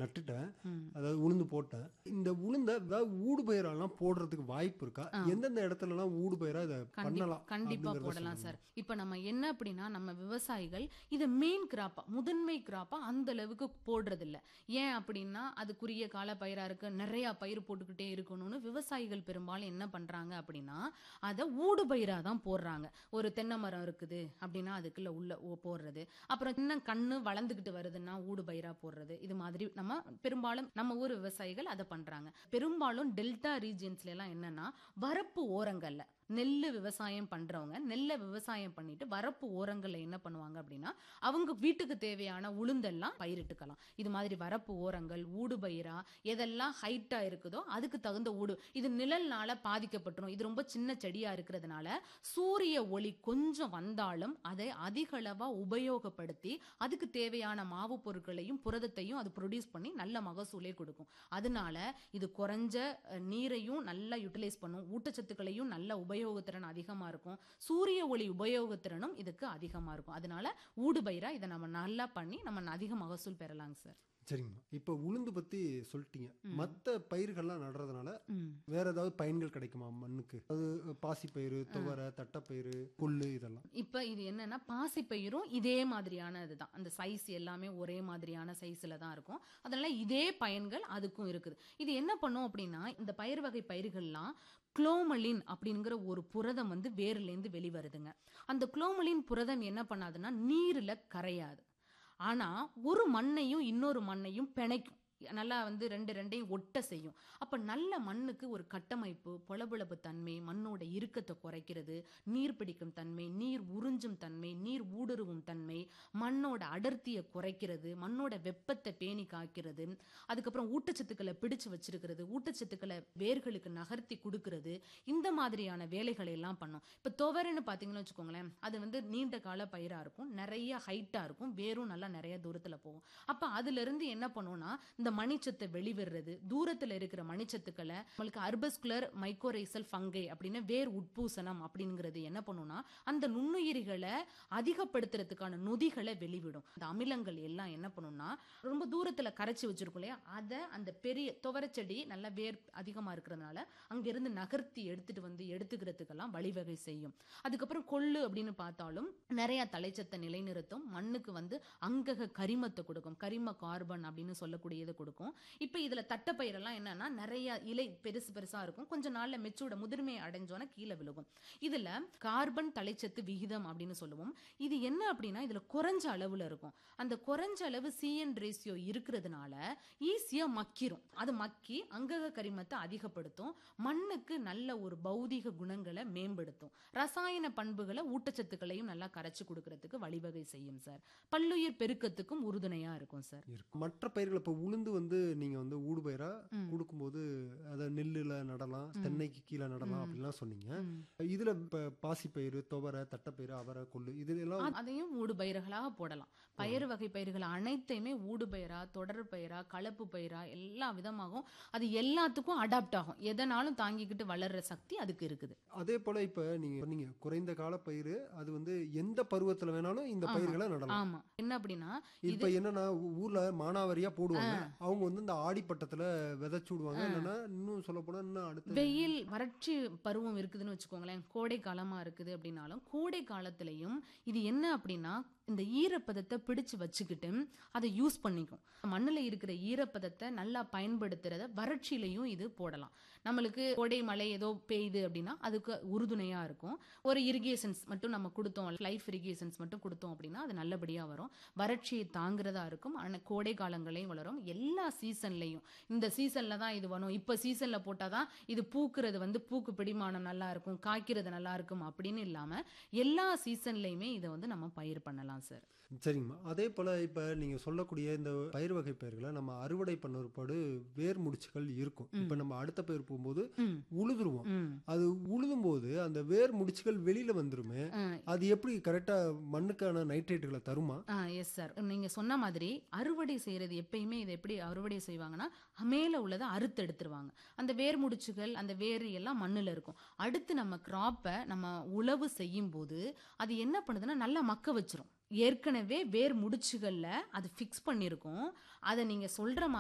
நட்டுட்டேன் அதாவது உளுந்து போட்டேன் இந்த உளுந்த அதாவது ஊடு பயிரெல்லாம் போடுறதுக்கு வாய்ப்பு இருக்கா எந்தெந்த இடத்துலலாம் ஊடு பயிரா இதை பண்ணலாம் கண்டிப்பா அப்படிங்கறத போடலாம் சொல்லுங்க. சார் இப்ப நம்ம என்ன அப்படின்னா நம்ம விவசாயிகள் இத மெயின் கிராப்பா முதன்மை கிராப்பா அந்த அளவுக்கு போடுறது இல்ல ஏன் அப்படின்னா அதுக்குரிய கால பயிரா இருக்கு நிறைய பயிர் போட்டுக்கிட்டே இருக்கணும்னு விவசாயிகள் பெரும்பாலும் என்ன பண்றாங்க அப்படின்னா அதை ஊடு பயிரா தான் போடுறாங்க ஒரு தென்னை மரம் இருக்குது அப்படின்னா அதுக்குள்ள உள்ள ஓ- போடுறது அப்புறம் இன்னும் கண்ணு வளர்ந்துகிட்டு வருதுன்னா ஊடு பயிரா போடுறது இது மாதிரி நம்ம பெரும்பாலும் நம்ம ஊர் விவசாயிகள் அதை பண்றாங்க பெரும்பாலும் டெல்டா ரீஜியன்ஸ்ல எல்லாம் என்னன்னா வரப்பு ஓரங்கள்ல நெல்லு விவசாயம் பண்றவங்க நெல்லை விவசாயம் பண்ணிட்டு வரப்பு ஓரங்கள்ல என்ன பண்ணுவாங்க அப்படின்னா அவங்க வீட்டுக்கு தேவையான உளுந்தெல்லாம் பயிரிட்டுக்கலாம் இது மாதிரி வரப்பு ஓரங்கள் ஊடு பயிரா எதெல்லாம் ஹைட்டா இருக்குதோ அதுக்கு தகுந்த ஊடு இது நிழல்னால பாதிக்கப்பட்டுரும் இது ரொம்ப சின்ன செடியா இருக்கிறதுனால சூரிய ஒளி கொஞ்சம் வந்தாலும் அதை அதிக அளவா உபயோகப்படுத்தி அதுக்கு தேவையான மாவு பொருட்களையும் புரதத்தையும் அது ப்ரொடியூஸ் பண்ணி நல்ல மகசூலே கொடுக்கும் அதனால இது குறைஞ்ச அஹ், நீரையும் நல்லா யூட்டிலைஸ் பண்ணும் ஊட்டச்சத்துக்களையும் நல்ல உபயோகத்திறன் அதிகமா இருக்கும் சூரிய ஒளி உபயோகத்திறனும் இதுக்கு அதிகமா இருக்கும் அதனால ஊடுபயிரா இதை நம்ம நல்லா பண்ணி நம்ம அதிக மகசூல் பெறலாங்க சார் சரிங்கம்மா இப்ப உளுந்து பத்தி சொல்லிட்டீங்க மத்த பயிர்கள்லாம் நடுறதுனால ம். வேற ஏதாவது பயன்கள் கிடைக்குமா மண்ணுக்கு அது பாசிப்பயிறு துவரை தட்டைப்பயிறு கொள்ளு இதெல்லாம் இப்ப இது என்னன்னா பாசிப்பயிரும் இதே மாதிரியான இதுதான் அந்த சைஸ் எல்லாமே ஒரே மாதிரியான சைஸ்ல தான் இருக்கும் அதனால இதே பயன்கள் அதுக்கும் இருக்குது இது என்ன பண்ணும் அப்படின்னா இந்த பயிர் வகை பயிர்கள்லாம் குளோமலின் அப்படிங்கிற ஒரு புரதம் வந்து வேர்லேருந்து வெளிவருதுங்க அந்த குளோமலின் புரதம் என்ன பண்ணாதுன்னா நீர்ல கரையாது ஆனா ஒரு மண்ணையும் இன்னொரு மண்ணையும் பிணைக்கும் நல்லா வந்து ரெண்டு ரெண்டையும் ஒட்ட செய்யும் அப்ப நல்ல மண்ணுக்கு ஒரு கட்டமைப்பு பொலபொலப்பு தன்மை மண்ணோட இறுக்கத்தை குறைக்கிறது நீர் பிடிக்கும் தன்மை நீர் உறிஞ்சும் தன்மை நீர் ஊடுருவும் தன்மை மண்ணோட அடர்த்தியை குறைக்கிறது மண்ணோட வெப்பத்தை பேணி காக்கிறது அதுக்கப்புறம் ஊட்டச்சத்துக்களை பிடிச்சு வச்சிருக்கிறது ஊட்டச்சத்துக்களை வேர்களுக்கு நகர்த்தி கொடுக்கிறது இந்த மாதிரியான வேலைகளை எல்லாம் பண்ணும் இப்ப துவரைன்னு பாத்தீங்கன்னு வச்சுக்கோங்களேன் அது வந்து நீண்ட கால பயிரா இருக்கும் நிறைய ஹைட்டா இருக்கும் வேரும் நல்லா நிறைய தூரத்துல போகும் அப்ப அதுல இருந்து என்ன பண்ணும்னா இந்த மணிச்சத்தை வெளிவிடுறது தூரத்துல இருக்கிற மணிச்சத்துக்களை நம்மளுக்கு அர்பஸ்குலர் மைக்கோரைசல் ஃபங்கை அப்படின்னு வேர் உட்பூசணம் அப்படிங்கிறது என்ன பண்ணும்னா அந்த நுண்ணுயிரிகளை அதிகப்படுத்துறதுக்கான நொதிகளை வெளிவிடும் அந்த அமிலங்கள் எல்லாம் என்ன பண்ணும்னா ரொம்ப தூரத்துல கரைச்சி வச்சிருக்கும் இல்லையா அதை அந்த பெரிய துவரச்செடி நல்ல வேர் அதிகமா இருக்கிறதுனால அங்க இருந்து நகர்த்தி எடுத்துட்டு வந்து எடுத்துக்கிறதுக்கெல்லாம் வழிவகை செய்யும் அதுக்கப்புறம் கொள்ளு அப்படின்னு பார்த்தாலும் நிறைய தலைச்சத்தை நிலைநிறுத்தும் மண்ணுக்கு வந்து அங்கக கரிமத்தை கொடுக்கும் கரிம கார்பன் அப்படின்னு சொல்லக்கூடியதை கொடுக்கும் இப்ப இதுல தட்டைப்பயிரெல்லாம் என்னன்னா நிறைய இலை பெருசு பெருசா இருக்கும் கொஞ்ச நாள்ல மெச்சூட முதிர்மை அடைஞ்சோன்னா கீழே விழுகும் இதுல கார்பன் தலைச்சத்து விகிதம் அப்படின்னு சொல்லுவோம் இது என்ன அப்படின்னா இதுல குறைஞ்ச அளவுல இருக்கும் அந்த குறைஞ்ச அளவு சிஎன் ரேஷியோ இருக்கிறதுனால ஈஸியா மக்கிரும் அது மக்கி அங்கக கரிமத்தை அதிகப்படுத்தும் மண்ணுக்கு நல்ல ஒரு பௌதிக குணங்களை மேம்படுத்தும் ரசாயன பண்புகளை ஊட்டச்சத்துக்களையும் நல்லா கரைச்சு கொடுக்கறதுக்கு வழிவகை செய்யும் சார் பல்லுயிர் பெருக்கத்துக்கும் உறுதுணையா இருக்கும் சார் இருக்கும் மற்ற பயிர்கள் இப்ப உளுந்து வந்து நீங்க வந்து ஊடு பயிரா கொடுக்கும்போது அதை நெல்லுல நடலாம் தென்னைக்கு கீழே நடலாம் அப்படிலாம் சொன்னீங்க இதுல இப்ப பாசிப்பயிறு துவரை தட்டைப்பயிறு அவரை கொள்ளு இதுல எல்லாம் அதையும் ஊடு பயிர்களாக போடலாம் பயிர் வகை பயிர்கள் அனைத்தையுமே ஊடு பயிரா தொடர் பயிரா கலப்பு பயிரா எல்லா விதமாகவும் அது எல்லாத்துக்கும் அடாப்ட் ஆகும் எதனாலும் தாங்கிக்கிட்டு வளர்ற சக்தி அதுக்கு இருக்குது அதே போல இப்ப நீங்க சொன்னீங்க குறைந்த கால பயிர் அது வந்து எந்த பருவத்துல வேணாலும் இந்த பயிர்களை நடலாம் ஆமா என்ன அப்படின்னா இப்ப என்னன்னா ஊ- ஊர்ல மானாவாரியா போடுவாங்க அவங்க வந்து இந்த ஆடிப்பட்டத்துல விதைச்சு விடுவாங்க இல்லைன்னா இன்னும் சொல்ல போனா இன்னும் அடுத்த வெயில் வறட்சி பருவம் இருக்குதுன்னு வச்சுக்கோங்களேன் கோடை காலமா இருக்குது அப்படின்னாலும் கோடை காலத்திலையும் இது என்ன அப்படின்னா இந்த ஈரப்பதத்தை பிடிச்சு வச்சுக்கிட்டு அதை யூஸ் பண்ணிக்கும் மண்ணுல இருக்கிற ஈரப்பதத்தை நல்லா பயன்படுத்துறத வறட்சியிலையும் இது போடலாம் நம்மளுக்கு கோடை மழை ஏதோ பெய்யுது அப்படின்னா அதுக்கு உறுதுணையா இருக்கும் ஒரு இரிகேஷன்ஸ் மட்டும் நம்ம கொடுத்தோம் லைஃப் இரிகேஷன்ஸ் மட்டும் கொடுத்தோம் அப்படின்னா அது நல்லபடியா வரும் வறட்சியை தாங்குறதா இருக்கும் ஆனா கோடை காலங்களையும் வளரும் எல்லா சீசன்லயும் இந்த சீசன்ல தான் இது வரும் இப்ப சீசன்ல போட்டாதான் இது பூக்குறது வந்து பூக்கு பிடிமானம் நல்லா இருக்கும் காய்க்கிறது நல்லா இருக்கும் அப்படின்னு இல்லாம எல்லா சீசன்லயுமே இதை வந்து நம்ம பயிர் பண்ணலாம் சார் சரிங்கம்மா அதே போல இப்ப நீங்க சொல்லக்கூடிய இந்த பயிர் வகை பயிர்களை நம்ம அறுவடை பண்ண ஒருபாடு வேர் முடிச்சுகள் இருக்கும் இப்ப நம்ம அடுத்த பயிர் போகும்போது உழுதுருவோம் ம். அது உழுதும் போது அந்த வேர் முடிச்சுகள் வெளியில வந்துருமே அது எப்படி கரெக்டா மண்ணுக்கான நைட்ரேட்டுகளை தருமா ஆ எஸ் சார் நீங்க சொன்ன மாதிரி அறுவடை செய்யறது எப்பயுமே இதை எப்படி அறுவடை செய்வாங்கன்னா மேல உள்ளதை அறுத்து எடுத்துருவாங்க அந்த வேர் முடிச்சுகள் அந்த வேர் எல்லாம் மண்ணுல இருக்கும் அடுத்து நம்ம கிராப்பை நம்ம உழவு செய்யும் போது அது என்ன பண்ணுதுன்னா நல்லா மக்க வச்சிரும் ஏற்கனவே வேர் முடிச்சுகள்ல அது ஃபிக்ஸ் பண்ணியிருக்கும் அதை நீங்க சொல்ற